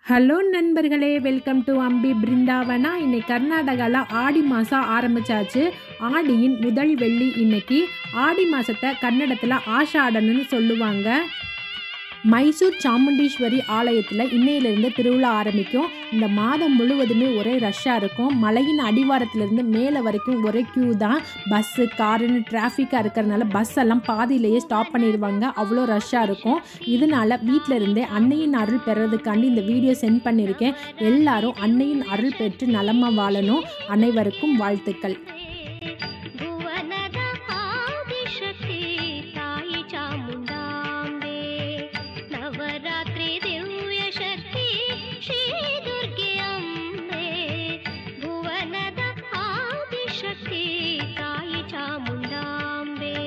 hello நண்பர்களே welcome to அம்பி பிருந்தாவனா இன்னைக்கு கர்நாடகாவில் ஆடி மாதம் ஆரம்பிச்சாச்சு ஆடியின் முதல் வெள்ளி இன்னைக்கு ஆடி மாதத்தை கன்னடத்தில் ஆஷாடன்னு சொல்லுவாங்க மைசூர் சாமுண்டீஸ்வரி ஆலயத்தில் இன்னையிலிருந்து திருவிழா ஆரம்பிக்கும் இந்த மாதம் முழுவதுமே ஒரே ரஷ்ஷாக இருக்கும் மலையின் அடிவாரத்திலிருந்து மேலே வரைக்கும் ஒரே க்யூ தான் பஸ்ஸு காருன்னு டிராஃபிக்காக இருக்கிறதுனால பஸ் எல்லாம் பாதியிலேயே ஸ்டாப் பண்ணிடுவாங்க அவ்வளோ ரஷ்ஷாக இருக்கும் இதனால வீட்டில் இருந்தே அன்னையின் அருள் பெறதுக்காண்டி இந்த வீடியோ சென்ட் பண்ணியிருக்கேன் எல்லாரும் அன்னையின் அருள் பெற்று நலமாக வாழணும் அனைவருக்கும் வாழ்த்துக்கள் ಭುವನದ ಆದಿಶಕ್ತಿ ತಾಯಿ ಚಾಮುಂಡಾಂಬೆ ನವರಾತ್ರಿ ದಿವ್ಯ ಶಕ್ತಿ ಶ್ರೀ ದುರ್ಗೆ ಅಂಬೆ ಭುವನದ ಆದಿಶಕ್ತಿ ತಾಯಿ ಚಾಮುಂಡಾಂಬೆ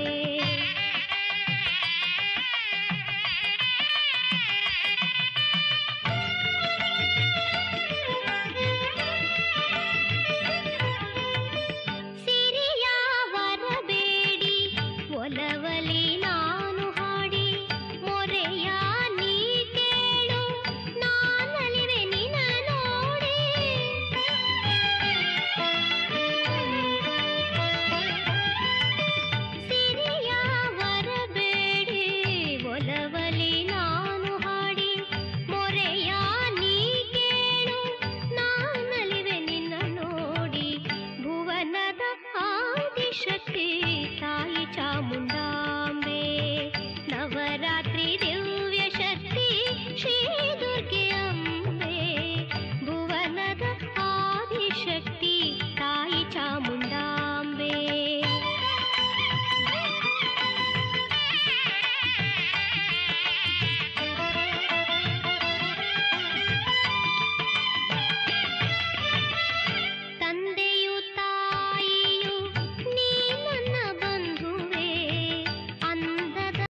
ಸಿರಿಯ ವರಬೇಡಿ ಒಲವಲಿ ನಾನು ಹಾಡಿ ಮೊರೆಯ ನೀ ಕೇಳು ನಾನಲಿವೆ ನಿನ ನೋಡಿ ಸಿರಿಯ ವರಬೇಡಿ ಒಲವಲಿ ನಾನು ಹಾಡಿ ಮೊರೆಯ ನೀ ಕೇಳು ನಾನಲಿವೆ ನಿನ್ನ ನೋಡಿ ಭುವನದ ಆದಿಶಕ್ತಿ ತಾಯಿ ಚಾಮುಂಡ